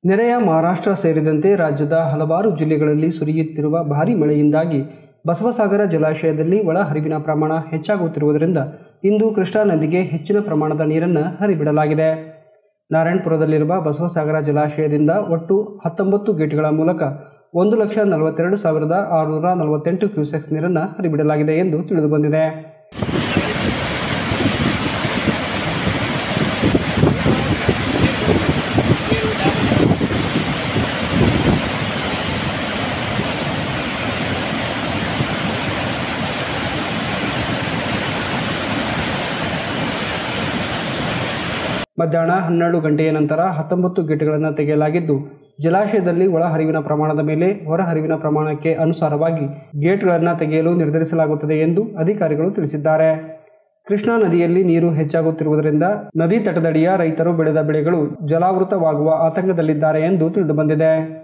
ನೆರೆಯ ಮಹಾರಾಷ್ಟ್ರ ಸೇರಿದಂತೆ ರಾಜ್ಯದ ಹಲವಾರು ಜಿಲ್ಲೆಗಳಲ್ಲಿ ಸುರಿಯುತ್ತಿರುವ ಭಾರೀ ಮಳೆಯಿಂದಾಗಿ ಬಸವಸಾಗರ ಜಲಾಶಯದಲ್ಲಿ ಒಳಹರಿವಿನ ಪ್ರಮಾಣ ಹೆಚ್ಚಾಗುತ್ತಿರುವುದರಿಂದ ಇಂದು ಕೃಷ್ಣಾ ನದಿಗೆ ಹೆಚ್ಚಿನ ಪ್ರಮಾಣದ ನೀರನ್ನು ಹರಿಬಿಡಲಾಗಿದೆ ನಾರಾಯಣಪುರದಲ್ಲಿರುವ ಬಸವಸಾಗರ ಜಲಾಶಯದಿಂದ ಒಟ್ಟು ಹತ್ತೊಂಬತ್ತು ಗೇಟ್ಗಳ ಮೂಲಕ ಒಂದು ಲಕ್ಷ ನಲವತ್ತೆರಡು ಸಾವಿರದ ಆರುನೂರ ನಲವತ್ತೆಂಟು ಕ್ಯೂಸೆಕ್ಸ್ ನೀರನ್ನು ಹರಿಬಿಡಲಾಗಿದೆ ಎಂದು ತಿಳಿದುಬಂದಿದೆ ಮಧ್ಯಾಹ್ನ ಹನ್ನೆರಡು ಗಂಟೆಯ ನಂತರ ಹತ್ತೊಂಬತ್ತು ಗೇಟ್ಗಳನ್ನು ತೆಗೆಯಲಾಗಿದ್ದು ಜಲಾಶಯದಲ್ಲಿ ಒಳಹರಿವಿನ ಪ್ರಮಾಣದ ಮೇಲೆ ಹೊರಹರಿವಿನ ಪ್ರಮಾಣಕ್ಕೆ ಅನುಸಾರವಾಗಿ ಗೇಟ್ಗಳನ್ನು ತೆಗೆಯಲು ನಿರ್ಧರಿಸಲಾಗುತ್ತದೆ ಎಂದು ಅಧಿಕಾರಿಗಳು ತಿಳಿಸಿದ್ದಾರೆ ಕೃಷ್ಣಾ ನದಿಯಲ್ಲಿ ನೀರು ಹೆಚ್ಚಾಗುತ್ತಿರುವುದರಿಂದ ನದಿ ತಟದಡಿಯ ರೈತರು ಬೆಳೆದ ಬೆಳೆಗಳು ಜಲಾವೃತವಾಗುವ ಆತಂಕದಲ್ಲಿದ್ದಾರೆ ಎಂದು ತಿಳಿದುಬಂದಿದೆ